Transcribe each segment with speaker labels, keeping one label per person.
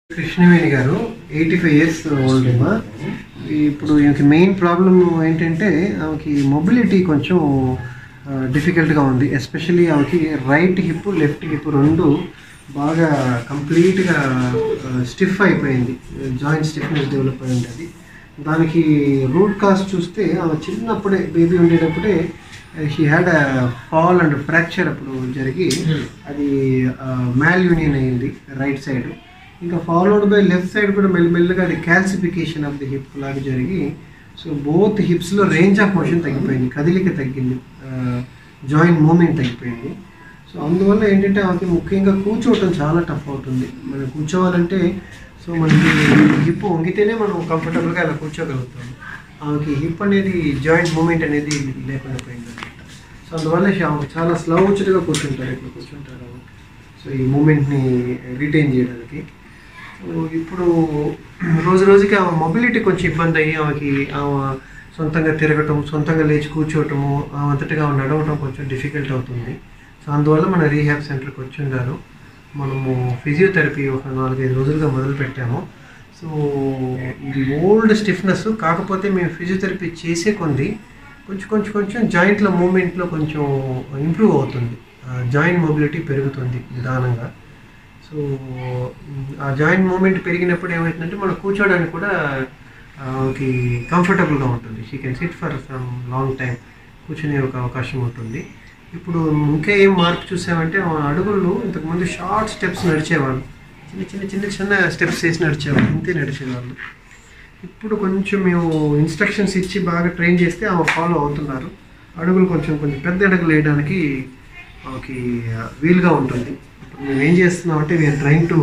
Speaker 1: కృష్ణవేణి గారు eighty five years old అమ్మా ఇప్పుడు ఈమెకి మెయిన్ ప్రాబ్లం ఏంటంటే ఆమెకి మొబిలిటీ కొంచెం డిఫికల్ట్గా ఉంది ఎస్పెషల్లీ ఆమెకి రైట్ హిప్ లెఫ్ట్ హిప్ రెండు బాగా కంప్లీట్గా స్టిఫ్ అయిపోయింది జాయింట్ స్టిఫ్నెస్ డెవలప్ అయి ఉంటుంది దానికి రూట్ కాజ్ చూస్తే ఆమె చిన్నప్పుడే బేబీ ఉండేటప్పుడే she had fall and fracture అప్పుడు జరిగి అది మ్యాల్ యూనియన్ అయింది రైట్ సైడ్ ఇంకా ఫాలోడ్ బై లెఫ్ట్ సైడ్ కూడా మెల్లమెల్లగా అది క్యాల్సిఫికేషన్ ఆఫ్ ది హిప్ లాగా జరిగి సో బోత్ హిప్స్లో రేంజ్ ఆఫ్ మోషన్ తగ్గిపోయింది కదిలిక తగ్గింది జాయింట్ మూమెంట్ తగ్గిపోయింది సో అందువల్ల ఏంటంటే ఆమెకి ముఖ్యంగా కూర్చోవటం చాలా టఫ్ అవుతుంది మనం కూర్చోవాలంటే సో మనకి హిప్ వంగితేనే మనం కంఫర్టబుల్గా అలా కూర్చోగలుగుతాం ఆమెకి హిప్ అనేది జాయింట్ మూమెంట్ అనేది లేకుండా పోయింది అనమాట సో అందువల్ల ఆమె చాలా స్లౌచ్డ్గా కూర్చుంటారు ఇట్లా కూర్చుంటారు ఆమె. సో ఈ మూమెంట్ని రిటైన్ చేయడానికి సో ఇప్పుడు రోజు రోజుకి ఆమె మొబిలిటీ కొంచెం ఇబ్బంది అయ్యి ఆమెకి ఆమె సొంతంగా తిరగటం సొంతంగా లేచి కూర్చోవటము ఆమె అంతటిగా ఆమె నడవటం కొంచెం డిఫికల్ట్ అవుతుంది సో అందువల్ల మన రీహాబ్ సెంటర్కి వచ్చి ఉన్నారు మనము ఫిజియోథెరపీ ఒక నాలుగైదు రోజులుగా మొదలు పెట్టాము సో ఇది ఓల్డ్ స్టిఫ్నెస్ కాకపోతే మేము ఫిజియోథెరపీ చేసే కొంది కొంచెం కొంచెం కొంచెం జాయింట్ల మూమెంట్లో కొంచెం ఇంప్రూవ్ అవుతుంది జాయింట్ మొబిలిటీ పెరుగుతుంది నిదానంగా సో ఆ జాయింట్ మూమెంట్ పెరిగినప్పుడు ఏమవుతుందంటే మనం కూర్చోడానికి కూడా ఆమెకి కంఫర్టబుల్గా ఉంటుంది she can sit for some long time కూర్చునే ఒక అవకాశం ఉంటుంది ఇప్పుడు ఇంకా ఏం మార్పు చూసామంటే ఆ అడుగులు ఇంతకుముందు షార్ట్ స్టెప్స్ నడిచేవాళ్ళు చిన్న చిన్న చిన్న చిన్న స్టెప్స్ వేసి నడిచేవాళ్ళు ఇంతే నడిచేవాళ్ళు ఇప్పుడు కొంచెం మేము ఇన్స్ట్రక్షన్స్ ఇచ్చి బాగా ట్రైన్ చేస్తే ఆమె ఫాలో అవుతున్నారు అడుగులు కొంచెం కొంచెం పెద్ద అడుగులు వేయడానికి ఆమెకి వీలుగా ఉంటుంది ఇప్పుడు మేము ఏం చేస్తున్నామంటే వీఆర్ ట్రైన్ టు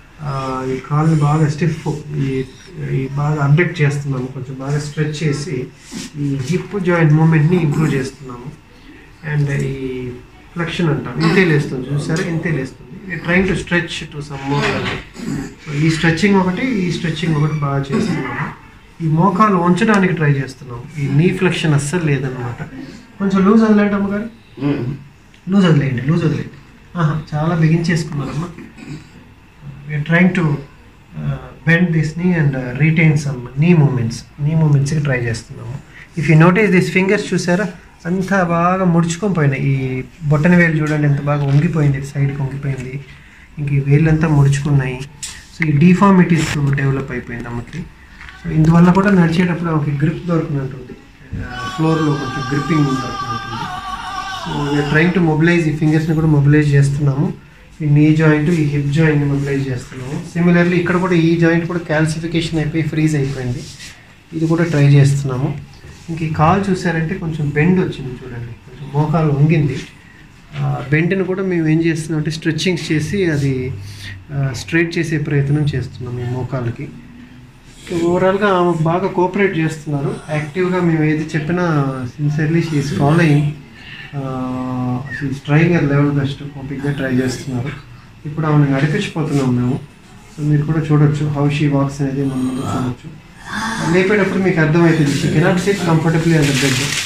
Speaker 1: ఈ కాల్ని బాగా స్టిఫ్ ఈ ఈ బాగా అప్డేట్ చేస్తున్నాము కొంచెం బాగా స్ట్రెచ్ చేసి ఈ హిప్ జాయింట్ మూమెంట్ని ఇంప్రూవ్ చేస్తున్నాము అండ్ ఈ ఫ్లెక్షన్ అంటాం ఇంతే లేస్తుంది చూసారా ఇంతే లేస్తుంది trying to stretch to some more so ఈ స్ట్రెచ్చింగ్ ఒకటి ఈ స్ట్రెచ్చింగ్ ఒకటి బాగా చేస్తున్నాము ఈ మోకాలు ఉంచడానికి ట్రై చేస్తున్నాం ఈ నీ ఫ్లెక్షన్ అస్సలు లేదనమాట కొంచెం లూజ్ వదిలేండి అమ్మగారు లూజ్ వదిలేయండి లూజ్ వదిలేయండి ఆహా, చాలా బిగించేసుకున్నారమ్మా we are trying to bend this knee and retain some knee movements knee మూమెంట్స్కి ట్రై చేస్తున్నాము if you notice this fingers చూసారా అంతా బాగా ముడుచుకొని పోయినాయి ఈ బొట్టన వేలు చూడండి ఎంత బాగా వంగిపోయింది సైడ్కి వంగిపోయింది ఇంక ఈ వేళ్ళంతా ముడుచుకున్నాయి సో ఈ డిఫార్మిటీస్ డెవలప్ అయిపోయింది అమ్మకి సో ఇందువల్ల కూడా నడిచేటప్పుడు ఆమెకి గ్రిప్ దొరుకుతుంటుంది ఫ్లోర్లో కొంచెం గ్రిప్పింగ్ దొరుకుతుంటుంది so we are trying to mobilise ఈ ఫింగర్స్ని కూడా మొబిలైజ్ చేస్తున్నాము ఈ నీ జాయింట్ ఈ హిప్ జాయింట్ని మొబిలైజ్ చేస్తున్నాము సిమిలర్లీ ఇక్కడ కూడా ఈ జాయింట్ కూడా క్యాల్సిఫికేషన్ అయిపోయి ఫ్రీజ్ అయిపోయింది ఇది కూడా ట్రై చేస్తున్నాము ఇంక ఈ కాల్ చూసారంటే కొంచెం బెండ్ వచ్చింది చూడండి కొంచెం మోకాలు వంగింది బెండ్ని కూడా మేము ఏం చేస్తున్నాం అంటే స్ట్రెచ్చింగ్స్ చేసి అది స్ట్రైట్ చేసే ప్రయత్నం చేస్తున్నాం ఈ మోకాలకి ఓవరాల్గా ఆమె బాగా కోఆపరేట్ చేస్తున్నారు యాక్టివ్గా మేము ఏది చెప్పినా sincerely she is following she is trying her level best ఓపిక్గా ట్రై చేస్తున్నారు ఇప్పుడు ఆమెను నడిపించిపోతున్నాం మేము సో మీరు కూడా చూడొచ్చు హౌ షీ వాక్స్ అనేది మనం ముందు చూడొచ్చు లేపేటప్పుడు మీకు అర్థమవుతుంది she cannot sit comfortably and bed